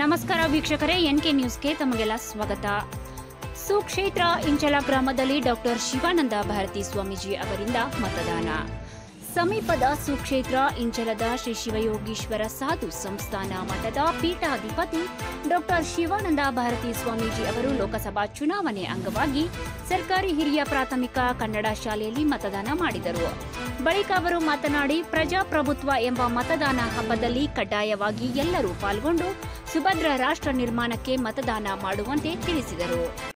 ನಮಸ್ಕಾರ ವೀಕ್ಷಕರೇ ಎನ್ಕೆ ನ್ಯೂಸ್ಗೆ ತಮಗೆಲ್ಲ ಸ್ವಾಗತ ಸುಕ್ಷೇತ್ರ ಇಂಚಲ ಗ್ರಾಮದಲ್ಲಿ ಡಾಕ್ಟರ್ ಶಿವಾನಂದ ಭಾರತಿ ಸ್ವಾಮೀಜಿ ಅವರಿಂದ ಮತದಾನ ಸಮೀಪದ ಸುಕ್ಷೇತ್ರ ಇಂಚಲದ ಶ್ರೀ ಶಿವಯೋಗೀಶ್ವರ ಸಾಧು ಸಂಸ್ಥಾನ ಮಠದ ಪೀಠಾಧಿಪತಿ ಡಾಕ್ಟರ್ ಶಿವಾನಂದ ಭಾರತಿ ಸ್ವಾಮೀಜಿ ಅವರು ಲೋಕಸಭಾ ಚುನಾವಣೆ ಅಂಗವಾಗಿ ಸರ್ಕಾರಿ ಹಿರಿಯ ಪ್ರಾಥಮಿಕ ಕನ್ನಡ ಶಾಲೆಯಲ್ಲಿ ಮತದಾನ ಮಾಡಿದರು ಬಳಿಕ ಅವರು ಮಾತನಾಡಿ ಪ್ರಜಾಪ್ರಭುತ್ವ ಎಂಬ ಮತದಾನ ಹಬ್ಬದಲ್ಲಿ ಕಡ್ಡಾಯವಾಗಿ ಎಲ್ಲರೂ ಪಾಲ್ಗೊಂಡು ಸುಭದ್ರ ರಾಷ್ಟ್ರ ನಿರ್ಮಾಣಕ್ಕೆ ಮತದಾನ ಮಾಡುವಂತೆ ತಿಳಿಸಿದರು